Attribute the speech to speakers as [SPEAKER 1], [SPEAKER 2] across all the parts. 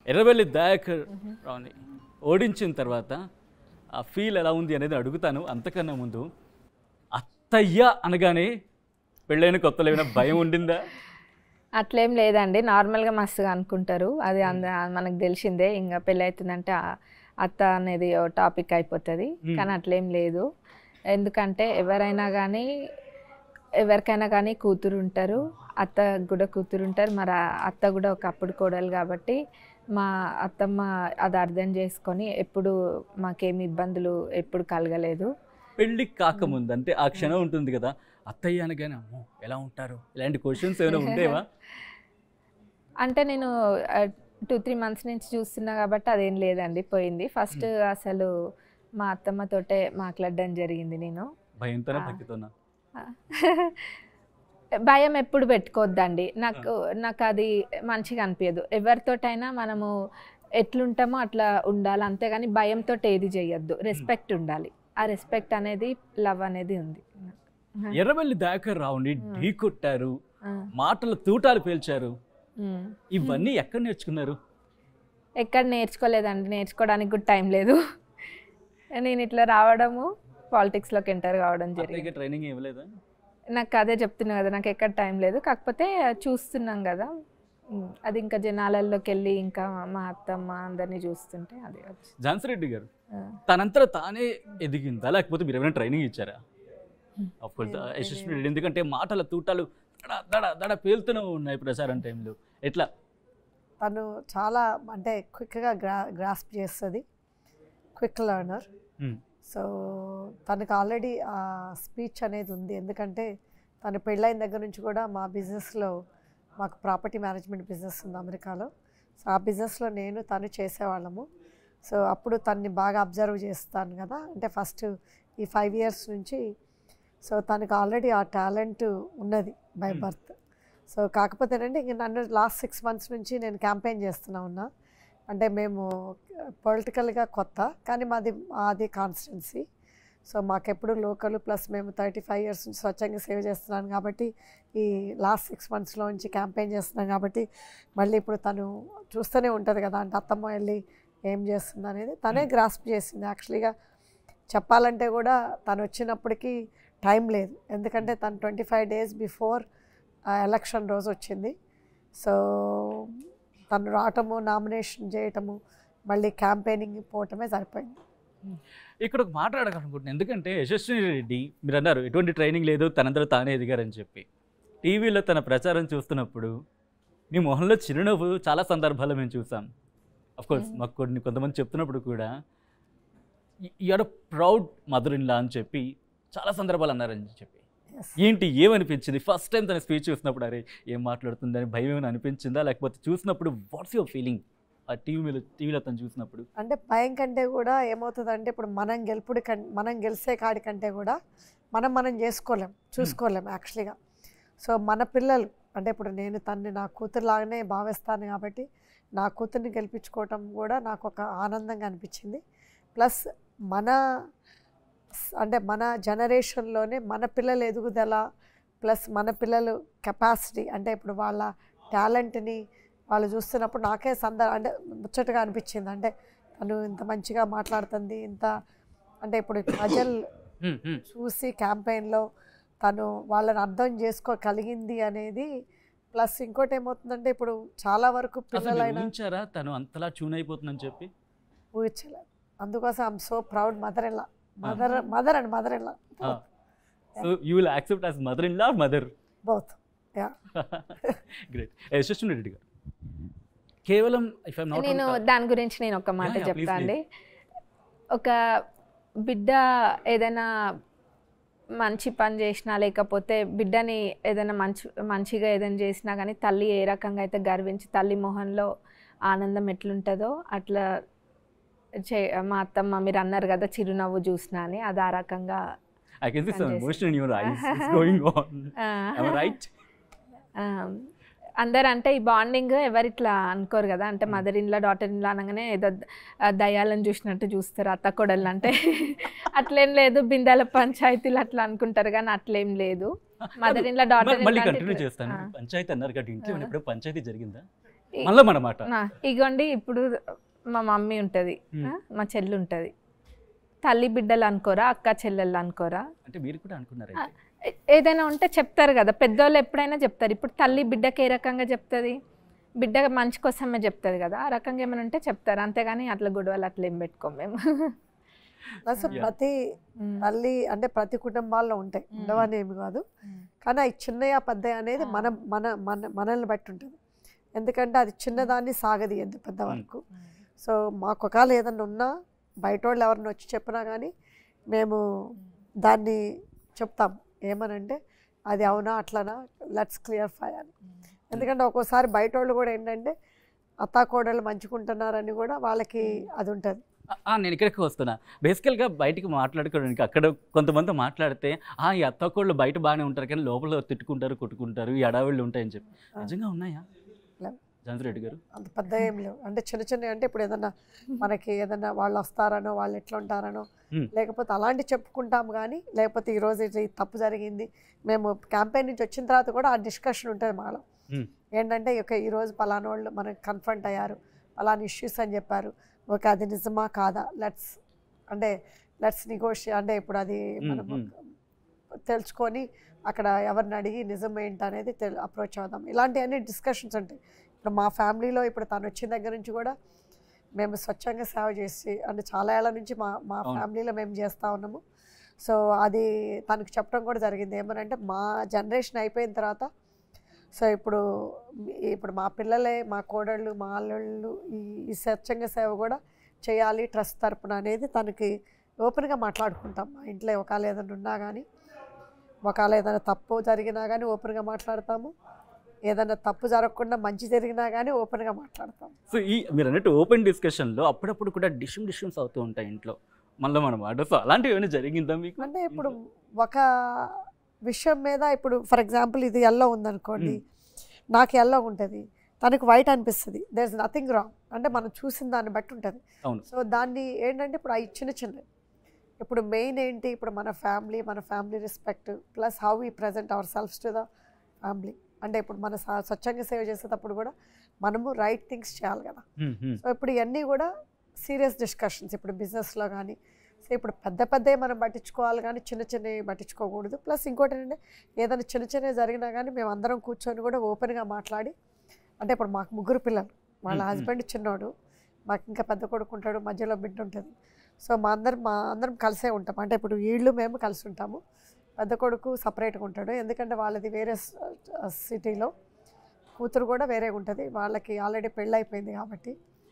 [SPEAKER 1] ఎర్రవెల్లి దయాకర్ రావుని ఓడించిన తర్వాత ఆ ఫీల్ ఎలా ఉంది అనేది అడుగుతాను అంతకన్నా ముందు అత్తయ్య అనగానే పెళ్ళైన కొత్తలో ఏమైనా భయం ఉండిందా
[SPEAKER 2] అట్లేం లేదండి నార్మల్గా మస్తుగా అనుకుంటారు అది అంద మనకు తెలిసిందే ఇంకా పెళ్ళి అవుతుందంటే ఆ- అత్త అనేది ఓ టాపిక్ అయిపోతుంది కానీ అట్లేం లేదు ఎందుకంటే ఎవరైనా కానీ ఎవరికైనా కానీ కూతురు ఉంటారు అత్త కూడా కూతురు ఉంటారు మరి ఆ అత్త కూడా ఒక అప్పుడు కోడలు కాబట్టి మా అత్తమ్మ అది అర్థం చేసుకొని ఎప్పుడు మాకేమి ఇబ్బందులు ఎప్పుడు కలగలేదు
[SPEAKER 1] పెళ్ళి కాకముందు అంటే ఆ క్షణం ఉంటుంది కదా అత్తయ్య అనగానే అమ్మో ఎలా ఉంటారు ఇలాంటి క్వశ్చన్స్ ఏమైనా ఉండేవా
[SPEAKER 2] అంటే నేను టూ త్రీ మంత్స్ నుంచి చూస్తున్నా కాబట్టి అదేం లేదండి పోయింది ఫస్ట్ అసలు మా అత్తమ్మతోటే మాట్లాడడం జరిగింది నేను
[SPEAKER 1] భయంతోనా భక్తితోనా
[SPEAKER 2] భయం ఎప్పుడు పెట్టుకోవద్దండి నాకు నాకు అది మంచిగా అనిపించదు ఎవరితోటైనా మనము ఎట్లుంటామో అట్లా ఉండాలి అంతేగాని భయంతో ఏది చేయొద్దు రెస్పెక్ట్ ఉండాలి ఆ రెస్పెక్ట్ అనేది లవ్ అనేది ఉంది
[SPEAKER 1] ఎర్రవెల్లి దయాకర్ రావుని ఢీ కొట్టారు
[SPEAKER 2] ఆ,
[SPEAKER 1] మాటల తూటాలు పేల్చారు
[SPEAKER 2] ఉమ్.
[SPEAKER 1] ఇవన్నీ ఎక్కడ నేర్చుకున్నారు
[SPEAKER 2] ఎక్కడ నేర్చుకోలేదండి నేర్చుకోవడానికి కూడా టైం లేదు నేను ఇట్లా రావడము పాలిటిక్స్లోకి ఎంటర్ కావడం జరిగింది
[SPEAKER 1] అత్తయ్యకి ట్రైనింగ్ ఇవ్వలేదా
[SPEAKER 2] నాకు అదే చెప్తున్నా కదా నాకు ఎక్కడ టైం లేదు కాకపోతే చూస్తున్నాం కదా ఉమ్, అది ఇంకా జనాలలోకి వెళ్ళి ఇంకా మా అత్తమ్మ అందరినీ చూస్తుంటే అది వచ్చి
[SPEAKER 1] ఝాన్సీ రెడ్డి గారు
[SPEAKER 2] ఆ.
[SPEAKER 1] తనంతట తానే ఎదిగిందా లేకపోతే మీరు ఏమైనా ట్రైనింగ్ ఇచ్చారా ఆఫ్ కోర్స్ యశస్వి రెడ్డి ఎందుకంటే మాటల తూటాలు దడ దడ దడ పేలుతూనే ఉన్నాయి ప్రచారం టైంలో ఎట్లా
[SPEAKER 3] తను చాలా అంటే క్విక్గా గ్రా గ్రాస్ప్ చేస్తుంది క్విక్ లర్నర్
[SPEAKER 1] Hmm.
[SPEAKER 3] సో తనకు ఆల్రెడీ ఆ స్పీచ్ అనేది ఉంది ఎందుకంటే తను పెళ్ళైన దగ్గర నుంచి కూడా మా బిజినెస్లో మాకు ప్రాపర్టీ మేనేజ్మెంట్ బిజినెస్ ఉంది అమెరికాలో సో ఆ బిజినెస్లో నేను తను చేసేవాళ్ళము సో అప్పుడు తన్ని బాగా అబ్జర్వ్ చేస్తాను కదా అంటే ఫస్ట్ ఈ ఫైవ్ ఇయర్స్ నుంచి సో తనకు ఆల్రెడీ ఆ టాలెంట్ ఉన్నది బై
[SPEAKER 1] Hmm.
[SPEAKER 3] బర్త్ సో కాకపోతే ఏంటంటే ఇంక నన్ను లాస్ట్ సిక్స్ మంత్స్ నుంచి నేను క్యాంపెయిన్ చేస్తున్నా ఉన్నా అంటే మేము పొలిటికల్గా కొత్త కానీ మాది మాది కాన్స్టిట్యున్సీ సో మాకెప్పుడు లోకల్ ప్లస్ మేము థర్టీ ఫైవ్ ఇయర్స్ నుంచి స్వచ్ఛంగా సేవ్ చేస్తున్నాను కాబట్టి ఈ లాస్ట్ సిక్స్ మంత్స్లో నుంచి క్యాంపెయిన్ చేస్తున్నాం కాబట్టి మళ్ళీ ఇప్పుడు తను చూస్తూనే ఉంటుంది కదా అంటే అత్తమ్మ వెళ్ళి ఏం చేస్తుంది అనేది తనే గ్రాస్ప్ చేసింది యాక్చువల్గా చెప్పాలంటే కూడా తను వచ్చినప్పటికీ టైం లేదు ఎందుకంటే తను twenty five days before election రోజు వచ్చింది సో తను రావటము నామినేషన్ చేయటము మళ్ళీ క్యాంపెయినింగ్ పోవటమే సరిపోయింది
[SPEAKER 1] ఇక్కడ ఒక మాట్లాడాలనుకుంటున్నాను ఎందుకంటే యశస్వి రెడ్డి మీరు అన్నారు ఎటువంటి ట్రైనింగ్ లేదు తనంతట తానే ఎదిగారని చెప్పి టీవీలో తన ప్రచారం చూస్తున్నప్పుడు మీ మొహంలో చిరునవ్వు చాలా సందర్భాల్లో మేము చూసాం అఫ్ కోర్స్ మాకు కొన్ని కొంతమంది చెప్తున్నప్పుడు కూడా you're proud mother in law అని చెప్పి చాలా సందర్భాలు అన్నారని చెప్పి
[SPEAKER 3] Yes.
[SPEAKER 1] ఏంటి ఏమనిపించింది ఫస్ట్ టైం తన స్పీచ్ చూసినప్పుడు అరే ఏం మాట్లాడుతుందని భయం ఏమైనా అనిపించిందా లేకపోతే చూసినప్పుడు వాట్స్ యువర్ ఫీలింగ్ ఆ టీవీ మీద టీవీలో తను చూసినప్పుడు
[SPEAKER 3] అంటే భయం కంటే కూడా ఏమవుతుందంటే ఇప్పుడు మనం గెలుపుడి కం మనం గెలిచే కాడి కంటే కూడా మనం మనం చేసుకోలేం చూసుకోలేం యాక్చువల్గా సో మన పిల్లలు అంటే ఇప్పుడు నేను తన్ని నా కూతురులాగానే భావిస్తాను కాబట్టి నా కూతుర్ని గెలిపించుకోవటం కూడా నాకు ఒక ఆనందంగా అనిపించింది ప్లస్ మన స్- అంటే మన జనరేషన్లోనే మన పిల్లల ఎదుగుదల ప్లస్ మన పిల్లలు కెపాసిటీ అంటే ఇప్పుడు వాళ్ళ టాలెంట్ని వాళ్ళు చూస్తున్నప్పుడు నాకే సంద అంటే ముచ్చటగా అనిపించింది అంటే తను ఇంత మంచిగా మాట్లాడుతుంది ఇంత అంటే ఇప్పుడు ప్రజలు
[SPEAKER 1] హ్మ్, హ్మ్.
[SPEAKER 3] చూసి క్యాంపెయిన్లో తను వాళ్ళని అర్థం చేసుకోగలిగింది అనేది ప్లస్ ఇంకోటి ఏమవుతుందంటే ఇప్పుడు చాలా వరకు
[SPEAKER 1] అసలు మీరు
[SPEAKER 3] పిల్లలైనా
[SPEAKER 1] ఊహించారా తను అంతలా ట్యూన్ అయిపోతుందని చెప్పి
[SPEAKER 3] ఊహించలేదు అందుకోసం I'm so proud mother in mother mother and mother in
[SPEAKER 1] so you will accept as mother in law mother
[SPEAKER 3] both yeah
[SPEAKER 1] great Yashasvi Reddy garu కేవలం ఇఫ్ ఐమ్ నాట్
[SPEAKER 2] నేను దాని గురించి నేను ఒక మాట
[SPEAKER 1] Yeah, yeah, please,
[SPEAKER 2] చెప్తా అండి ఒక బిడ్డ ఏదైనా మంచి పని చేసినా లేకపోతే బిడ్డని ఏదైనా మంచి మంచిగా ఏదైనా చేసినా కానీ తల్లి ఏ రకంగా అయితే గర్వించి తల్లి మొహంలో ఆనందం ఎట్లుంటుందో అట్లా చే మా అత్తమ్మ మీరు అన్నారు కదా చిరునవ్వు చూసినా అని అది ఆ రకంగా
[SPEAKER 1] I can see some
[SPEAKER 2] Congestion.
[SPEAKER 1] Emotion in your eyes it's going on
[SPEAKER 2] ah,
[SPEAKER 1] right
[SPEAKER 2] ah, అందరు అంటే ఈ బాండింగ్ ఎవరు ఇట్లా అనుకోరు కదా అంటే మదర్ ఇన్లా డాటర్ ఇన్లా అనగానే ఏదో ద- ఆ దయ్యాలను చూసినట్టు చూస్తారు అత్త కొడలు అంటే అట్లేం లేదు బిందెల పంచాయతీలు అట్లా అనుకుంటారు కానీ అట్లేం లేదు మదర్ ఇన్లా డాటర్
[SPEAKER 1] మళ్ళీ కంటిన్యూ చేస్తాను పంచాయతీ అన్నారు కాబట్టి ఇంట్లో
[SPEAKER 2] ఆ.
[SPEAKER 1] ఎప్పుడు పంచాయతీ జరిగిందా మళ్ళీ మన మాట
[SPEAKER 2] నా ఇగోండి ఇప్పుడు మా మమ్మీ ఉంటుంది
[SPEAKER 1] Hmm.
[SPEAKER 2] మా చెల్లి ఉంటుంది తల్లి బిడ్డలు అనుకోరా అక్క చెల్లెళ్ళు అనుకోరా
[SPEAKER 1] అంటే మీరు కూడా అనుకున్నారు
[SPEAKER 2] ఆ, ఏ- ఏదైనా ఉంటే చెప్తారు కదా పెద్దోళ్ళు ఎప్పుడైనా చెప్తారు ఇప్పుడు తల్లి బిడ్డకి ఏ రకంగా చెప్తుంది బిడ్డ మంచి కోసమే చెప్తుంది కదా ఆ రకంగా ఏమైనా ఉంటే చెప్తారు అంతేగాని అట్లా గొడవలు అట్లా ఏం పెట్టుకోం మేము
[SPEAKER 3] అసలు
[SPEAKER 1] Yeah.
[SPEAKER 3] ప్రతి తల్లి అంటే ప్రతి కుటుంబాల్లో ఉంటాయి ఉండవని ఏమి కాదు కానీ అవి చిన్నయ పెద్దయ అనేది
[SPEAKER 2] ఆ.
[SPEAKER 3] మన మన మన మనల్ని బట్టి ఉంటుంది ఎందుకంటే అది చిన్నదాన్ని సాగదీయద్దు పెద్ద వరకు సో మాకు ఒకవేళ ఏదన్నా ఉన్నా బయట వాళ్ళు ఎవరిని వచ్చి చెప్పినా కానీ మేము దాన్ని చెప్తాం ఏమనంటే అది అవునా అట్లనా లెట్స్ క్లియర్ఫై అని ఎందుకంటే ఒక్కోసారి బయట వాళ్ళు కూడా ఏంటంటే అత్తాకోడళ్ళు మంచుకుంటున్నారని కూడా వాళ్ళకి అది ఉంటుంది
[SPEAKER 1] ఆ, ఆ, నేను ఇక్కడికి వస్తున్నా బేసికల్గా బయటికి మాట్లాడుకోవడానికి అక్కడ కొంతమంది మాట్లాడితే ఆ ఈ అత్తకోళ్ళు బయట బాగానే ఉంటారు కానీ లోపల తిట్టుకుంటారు కొట్టుకుంటారు ఈ అడావిళ్ళు ఉంటాయని చెప్పి
[SPEAKER 3] ఆ.
[SPEAKER 1] నిజంగా ఉన్నాయా
[SPEAKER 3] లేవు.
[SPEAKER 1] రెడ్డి గారు
[SPEAKER 3] అంత పెద్ద ఏం లేవు అంటే చిన్న చిన్న అంటే ఇప్పుడు ఏదన్నా మనకి ఏదన్నా వాళ్ళు వస్తారనో వాళ్ళు ఎట్లా ఉంటారనో
[SPEAKER 1] Hmm.
[SPEAKER 3] లేకపోతే అలాంటి చెప్పుకుంటాం కానీ లేకపోతే ఈరోజు ఇట్లా ఈ తప్పు జరిగింది మేము క్యాంపెయిన్ నుంచి వచ్చిన తర్వాత కూడా ఆ డిస్కషన్ ఉంటుంది మాలో
[SPEAKER 1] Hmm.
[SPEAKER 3] ఏంటంటే ఇక ఈరోజు పలానా వాళ్ళు మనకి కన్ఫ్రంట్ అయ్యారు పలానా ఇష్యూస్ అని చెప్పారు ఓకే అది నిజమా కాదా లెట్స్ అంటే లెట్స్ నిగోషి అంటే ఇప్పుడు అది
[SPEAKER 1] Hmm,
[SPEAKER 3] మనం
[SPEAKER 1] hmm.
[SPEAKER 3] తెలుసుకొని అక్కడ ఎవరిని అడిగి నిజం ఏంటి అనేది తెల్ అప్రోచ్ అవుదాం ఇలాంటివన్నీ డిస్కషన్స్ ఉంటాయి ఇప్పుడు మా ఫ్యామిలీలో ఇప్పుడు తను వచ్చిన దగ్గర నుంచి కూడా మేము స్వచ్ఛంగా సేవ చేసి అంటే చాలా ఏళ్ళ నుంచి మా మా
[SPEAKER 1] అవును.
[SPEAKER 3] ఫ్యామిలీలో మేము చేస్తూ ఉన్నాము సో అది తనకు చెప్పడం కూడా జరిగింది ఏమనంటే మా జనరేషన్ అయిపోయిన తర్వాత సో ఇప్పుడు ఇప్పుడు మా పిల్లలే మా కోడళ్ళు మా అల్లుళ్ళు ఈ ఈ స్వచ్ఛంగా సేవ కూడా చేయాలి ట్రస్ట్ తరపున అనేది తనకి ఓపెన్గా మాట్లాడుకుంటాం మా ఇంట్లో ఒకవేళ ఏదైనా ఉన్నా కానీ ఒకవేళ ఏదైనా తప్పు జరిగినా కానీ ఓపెన్గా మాట్లాడతాము ఏదైనా తప్పు జరగకుండా మంచి జరిగినా కానీ ఓపెన్గా మాట్లాడతాం
[SPEAKER 1] సో ఈ మీరు అన్నట్టు ఓపెన్ డిస్కషన్లో అప్పుడప్పుడు కూడా డిషమ్ డిషమ్స్ అవుతూ ఉంటాయి ఇంట్లో మళ్ళీ మనం మాట సో అలాంటివి ఏమైనా జరిగిందా మీకు
[SPEAKER 3] అంటే ఇప్పుడు ఒక విషయం మీద ఇప్పుడు ఫర్ ఎగ్జాంపుల్ ఇది ఎల్లో ఉందనుకోండి నాకు ఎల్లో ఉంటుంది తనకు వైట్ అనిపిస్తుంది దేర్ ఇస్ నథింగ్ రాంగ్ అంటే మనం చూసిన దాన్ని బట్టి ఉంటుంది
[SPEAKER 1] అవును.
[SPEAKER 3] సో దాన్ని ఏంటంటే ఇప్పుడు అవి చిన్న చిన్నవి ఇప్పుడు మెయిన్ ఏంటి ఇప్పుడు మన ఫ్యామిలీ మన family respect plus how we present our selfs to the family అంటే ఇప్పుడు మన స- స్వచ్ఛంగా సేవ చేసేటప్పుడు కూడా మనము రైట్ థింగ్స్ చేయాలి కదా
[SPEAKER 1] హ్మ్, హ్మ్.
[SPEAKER 3] సో ఇప్పుడు ఇవన్నీ కూడా సీరియస్ డిస్కషన్స్ ఇప్పుడు బిజినెస్లో కానీ సో ఇప్పుడు పెద్ద పెద్దవి మనం పట్టించుకోవాలి కానీ చిన్న చిన్నవి పట్టించుకోకూడదు ప్లస్ ఇంకోటి ఏంటంటే ఏదైనా చిన్న చిన్నవి జరిగినా కానీ మేము అందరం కూర్చొని కూడా ఓపెన్గా మాట్లాడి అంటే ఇప్పుడు మాకు ముగ్గురు పిల్లలు వాళ్ళ
[SPEAKER 1] మ్మ్.
[SPEAKER 3] హస్బెండ్ చిన్నోడు మాకు ఇంకా పెద్ద కొడుకు ఉంటాడు మధ్యలో బిడ్డ ఉంటుంది సో మా అందరం మా అందరం కలిసే ఉంటాం అంటే ఇప్పుడు వీళ్ళు మేము కలిసి ఉంటాము పెద్ద కొడుకు సపరేట్గా ఉంటాడు ఎందుకంటే వాళ్ళది వేరే సిటీలో కూతురు కూడా వేరే ఉంటుంది వాళ్ళకి ఆల్రెడీ పెళ్ళి అయిపోయింది కాబట్టి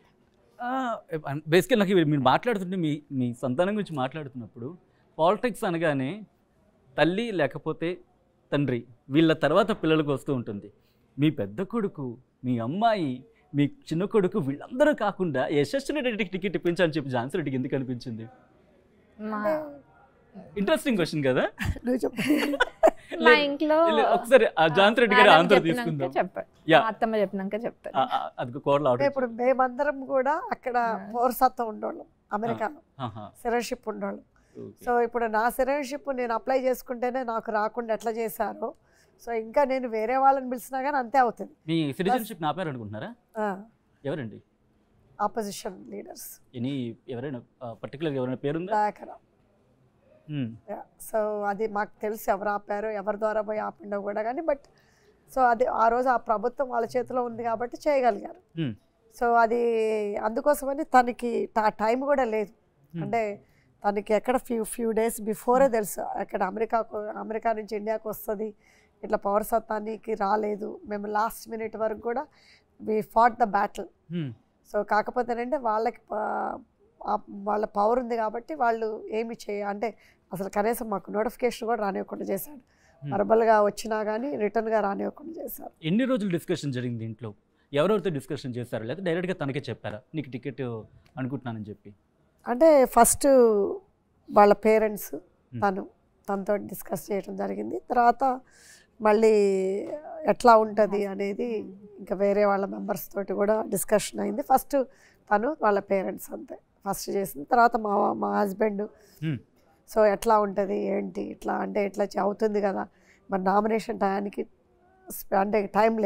[SPEAKER 1] బేసికల్ నాకు ఇవి మీరు మాట్లాడుతుంటే మీ మీ సంతానం గురించి మాట్లాడుతున్నప్పుడు పాలిటిక్స్ అనగానే తల్లి లేకపోతే తండ్రి వీళ్ళ తర్వాత పిల్లలకు వస్తూ ఉంటుంది మీ పెద్ద కొడుకు మీ అమ్మాయి మీ చిన్న కొడుకు వీళ్ళందరూ కాకుండా యశస్వి రెడ్డికి టికెట్ ఇప్పించని చెప్పి ఝాన్సీ రెడ్డికి ఎందుకు అనిపించింది
[SPEAKER 2] మా
[SPEAKER 1] ఇంట్రెస్టింగ్ క్వశ్చన్ కదా
[SPEAKER 3] నువ్వు చెప్పు
[SPEAKER 2] మా
[SPEAKER 1] లేదు,
[SPEAKER 2] ఇంట్లో
[SPEAKER 1] లేదు, ఒకసారి ఆ ఝాన్సీ రెడ్డి గారి
[SPEAKER 2] మేడం
[SPEAKER 1] ఆన్సర్
[SPEAKER 2] చెప్పినాక
[SPEAKER 1] తీసుకుందాం
[SPEAKER 2] చెప్పారు
[SPEAKER 1] యా.
[SPEAKER 2] మా అత్తమ్మ చెప్పినాక చెప్తారు
[SPEAKER 1] ఆ, ఆ, అది కోడలు
[SPEAKER 3] అంటే ఇప్పుడు మేమందరం కూడా అక్కడ
[SPEAKER 2] ఆ.
[SPEAKER 3] పౌరసత్వం ఉండేవాళ్ళం అమెరికాలో సిటిజన్షిప్ ఉండేవాళ్ళం సో ఇప్పుడు నా సిటిజన్షిప్ నేను అప్లై చేసుకుంటేనే నాకు రాకుండా ఎట్లా చేశారో సో ఇంకా నేను వేరే వాళ్ళని పిలిచినా కానీ అంతే అవుతుంది
[SPEAKER 1] మీ సిటిజన్షిప్ నాపారు అనుకుంటున్నారా ఎవరండి
[SPEAKER 3] ఆపోజిషన్ లీడర్స్
[SPEAKER 1] ఎనీ ఎవరైనా పర్టికులర్ ఎవరైనా పేరుందా
[SPEAKER 3] దయాకర
[SPEAKER 1] హ్మ్.
[SPEAKER 3] సో అది మాకు తెలుసు ఎవరు ఆపారో ఎవరి ద్వారా పోయి ఆపిండో కూడా కానీ బట్ సో అది ఆ రోజు ఆ ప్రభుత్వం వాళ్ళ చేతిలో ఉంది కాబట్టి చేయగలిగారు
[SPEAKER 1] Hmm.
[SPEAKER 3] సో అది అందుకోసమని తనకి టైం కూడా లేదు
[SPEAKER 1] Hmm.
[SPEAKER 3] అంటే తనకి ఎక్కడ ఫ్యూ ఫ్యూ డేస్ బిఫోరే తెలుసు అక్కడ అమెరికాకు అమెరికా నుంచి ఇండియాకు వస్తుంది ఇట్లా పౌరసత్వానికి రాలేదు మేము లాస్ట్ మినిట్ వరకు కూడా we fought the battle
[SPEAKER 1] hmm.
[SPEAKER 3] So కాకపోతే ఏంటంటే వాళ్ళకి ప- ఆ వాళ్ళ పవర్ ఉంది కాబట్టి వాళ్ళు ఏమి చేయ అంటే అసలు కనీసం మాకు నోటిఫికేషన్ కూడా రానివ్వకుండా చేశాడు
[SPEAKER 1] Hmm.
[SPEAKER 3] వర్బల్గా వచ్చినా కానీ రిటర్న్గా రానివ్వకుండా చేశారు
[SPEAKER 1] ఎన్ని రోజులు డిస్కషన్ జరిగింది ఇంట్లో ఎవరెవరితో డిస్కషన్ చేశారు లేదా డైరెక్ట్గా తనకే చెప్పారా నీకు టికెట్ అనుకుంటున్నానని చెప్పి
[SPEAKER 3] అంటే ఫస్ట్ వాళ్ళ పేరెంట్స్ తను తనతో డిస్కస్ చేయడం జరిగింది తర్వాత మళ్ళీ ఎట్లా ఉంటుంది అనేది ఇంకా వేరే వాళ్ళ మెంబర్స్ తోటి కూడా డిస్కషన్ అయింది ఫస్ట్ తను వాళ్ళ పేరెంట్స్ అంతే ఫస్ట్ చేసింది తర్వాత మా మా హస్బెండ్
[SPEAKER 1] Hmm.
[SPEAKER 3] సో ఎట్లా ఉంటుంది ఏంటి ఇట్లా అంటే ఇట్లా చే- అవుతుంది కదా మరి నామినేషన్ టయానికి స్ప- అంటే టైం లేదు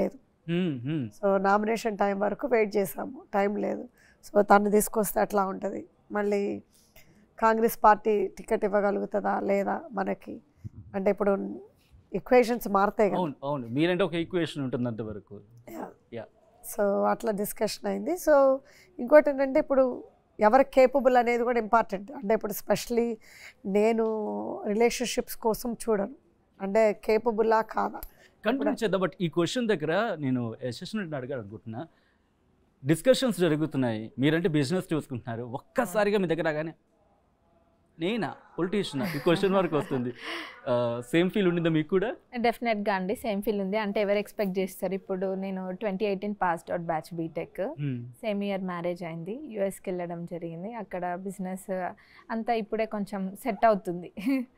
[SPEAKER 1] hmm, hmm.
[SPEAKER 3] So nomination time వరకు వెయిట్ చేసాము టైం లేదు సో తను తీసుకొస్తే అట్లా ఉంటుంది మళ్ళీ కాంగ్రెస్ పార్టీ టికెట్ ఇవ్వగలుగుతుందా లేదా మనకి అంటే ఇప్పుడు ఈక్వేషన్స్ మారుతాయి కదా
[SPEAKER 1] అవును అవును మీరంటే ఒక ఈక్వేషన్ ఉంటుంది అంతవరకు Yeah.
[SPEAKER 3] సో అట్లా డిస్కషన్ అయింది సో ఇంకోటి ఏంటంటే ఇప్పుడు ఎవరు కేపబుల్ అనేది కూడా ఇంపార్టెంట్ అంటే ఇప్పుడు స్పెషలీ నేను రిలేషన్షిప్స్ కోసం చూడను అంటే కేపబుల్లా కాదా
[SPEAKER 1] కంటిన్యూ చేద్దాం బట్ ఈ క్వశ్చన్ దగ్గర నేను యశస్విని అడగాలి అనుకుంటున్నా డిస్కషన్స్ జరుగుతున్నాయి మీరంటే బిజినెస్ చూసుకుంటున్నారు ఒక్కసారిగా మీ దగ్గర రాగానే నేనా పొలిటీషియన్ ఈ క్వశ్చన్ వరకు వస్తుంది సేమ్ ఫీల్ ఉండిందా మీకు కూడా
[SPEAKER 2] డెఫినెట్గా అండి సేమ్ ఫీల్ ఉంది అంటే ఎవరు ఎక్స్పెక్ట్ చేస్తారు ఇప్పుడు నేను twenty eighteen passed out batch BTech same year marriage అయింది యూఎస్కి వెళ్ళడం జరిగింది అక్కడ బిజినెస్ అంతా ఇప్పుడే కొంచెం సెట్ అవుతుంది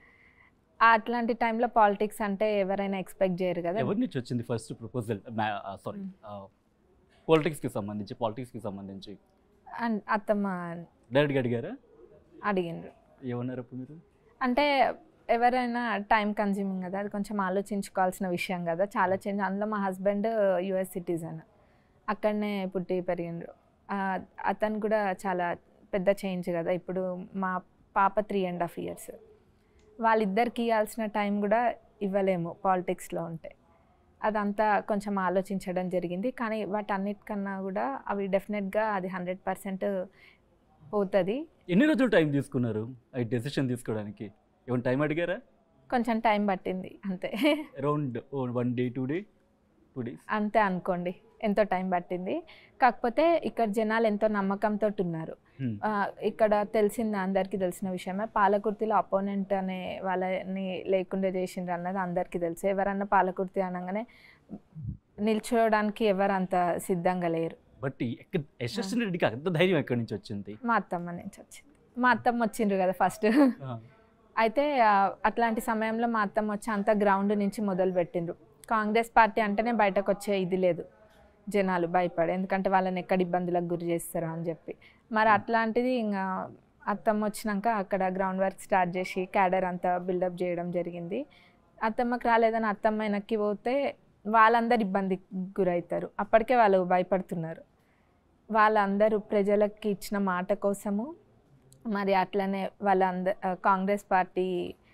[SPEAKER 2] ఆ అట్లాంటి టైంలో పాలిటిక్స్ అంటే ఎవరైనా ఎక్స్పెక్ట్ చేయరు కదా
[SPEAKER 1] ఎవరి నుంచి వచ్చింది ఫస్ట్ ప్రపోజల్ సారీ పాలిటిక్స్కి సంబంధించి పాలిటిక్స్కి సంబంధించి
[SPEAKER 2] అండ్ అత్తమ్మ
[SPEAKER 1] డైరెక్ట్గా అడిగారా
[SPEAKER 2] అడిగిండ్రు
[SPEAKER 1] ఏమన్నారు అప్పుడు మీరు
[SPEAKER 2] అంటే ఎవరైనా టైం కన్జ్యూమింగ్ కదా అది కొంచెం ఆలోచించుకోవాల్సిన విషయం కదా చాలా చేంజ్ అందులో మా హస్బెండ్ యుఎస్ సిటిజన్ అక్కడనే పుట్టి పెరిగిండ్రు ఆ, అతను కూడా చాలా పెద్ద చేంజ్ కదా ఇప్పుడు మా పాప త్రీ అండ్ హాఫ్ ఇయర్స్ వాళ్ళిద్దరికి ఇవ్వాల్సిన టైం కూడా ఇవ్వలేము పాలిటిక్స్లో ఉంటే అదంతా కొంచెం ఆలోచించడం జరిగింది కానీ వాటన్నిటికన్నా కూడా అవి డెఫినెట్గా అది హండ్రెడ్ పర్సెంట్ పోతుంది
[SPEAKER 1] ఎన్ని రోజులు టైం తీసుకున్నారు ఈ డెసిషన్ తీసుకోవడానికి ఏమైనా టైం అడిగారా
[SPEAKER 2] కొంచెం టైం పట్టింది అంతే
[SPEAKER 1] around one day two day two days
[SPEAKER 2] అంతే అనుకోండి ఎంతో టైం పట్టింది కాకపోతే ఇక్కడ జనాలు ఎంతో నమ్మకంతో ఉన్నారు ఆ, ఇక్కడ తెలిసింది అందరికీ తెలిసిన విషయమే పాలకుర్తిలో అపోనెంట్ అనే వాళ్ళని లేకుండా చేసిండ్రు అన్నది అందరికీ తెలుసు ఎవరన్నా పాలకుర్తి అనగానే నిల్చోవడానికి ఎవరు అంత సిద్ధంగా లేరు
[SPEAKER 1] బట్ ఎక్కడ యశస్విని రెడ్డికి అంత ధైర్యం ఎక్కడి నుంచి వచ్చింది
[SPEAKER 2] మా అత్తమ్మ నుంచి వచ్చింది మా అత్తమ్మ వచ్చిండ్రు కదా ఫస్ట్ అయితే ఆ, అట్లాంటి సమయంలో మా అత్తమ్మ వచ్చి అంత గ్రౌండ్ నుంచి మొదలు పెట్టిండ్రు కాంగ్రెస్ పార్టీ అంటేనే బయటకు వచ్చే ఇది లేదు జనాలు భయపడి ఎందుకంటే వాళ్ళని ఎక్కడ ఇబ్బందులకు గురి చేస్తారో అని చెప్పి మరి అట్లాంటిది ఇంకా అత్తమ్మ వచ్చినాక అక్కడ గ్రౌండ్ వర్క్ స్టార్ట్ చేసి క్యాడర్ అంతా బిల్డప్ చేయడం జరిగింది అత్తమ్మకి రాలేదని అత్తమ్మ వెనక్కి పోతే వాళ్ళందరు ఇబ్బందికి గురవుతారు అప్పటికే వాళ్ళు భయపడుతున్నారు వాళ్ళందరూ ప్రజలకి ఇచ్చిన మాట కోసము మరి అట్లనే వాళ్ళంద ఆ, కాంగ్రెస్ పార్టీ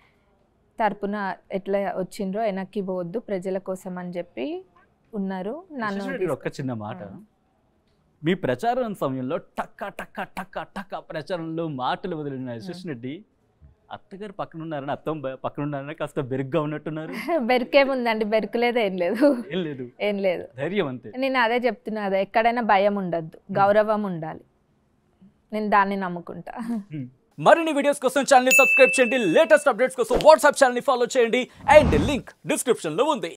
[SPEAKER 2] తరపున ఎట్లా వచ్చిండ్రో వెనక్కి పోవద్దు ప్రజల కోసం అని చెప్పి ఉన్నారు నన్ను
[SPEAKER 1] యశస్విని రెడ్డి ఒక్క చిన్న మాట మీ ప్రచారం సమయంలో టక్క టక్క టక్క టక్క ప్రచారంలో మాటలు వదిలిన యశస్విని రెడ్డి అత్తగారు పక్కన ఉన్నారని అత్తం బ- పక్కన ఉన్నారని కాస్త బెరుగ్గా ఉన్నట్టున్నారు
[SPEAKER 2] బెరుకేముందండి బెరుకులేదు ఏం లేదు
[SPEAKER 1] ఏం లేదు
[SPEAKER 2] ఏం లేదు
[SPEAKER 1] ధైర్యం అంతే
[SPEAKER 2] నేను అదే చెప్తున్నా కదా ఎక్కడైనా భయం ఉండద్దు గౌరవం ఉండాలి నేను దాన్ని నమ్ముకుంటా
[SPEAKER 1] మరిన్ని వీడియోస్ కోసం ఛానల్ సబ్స్క్రైబ్ చేయండి లేటెస్ట్ అప్డేట్స్ కోసం వాట్సాప్ ఛానల్ ఫాలో చేయండి అండ్ లింక్ డిస్క్రిప్షన్ లో ఉంది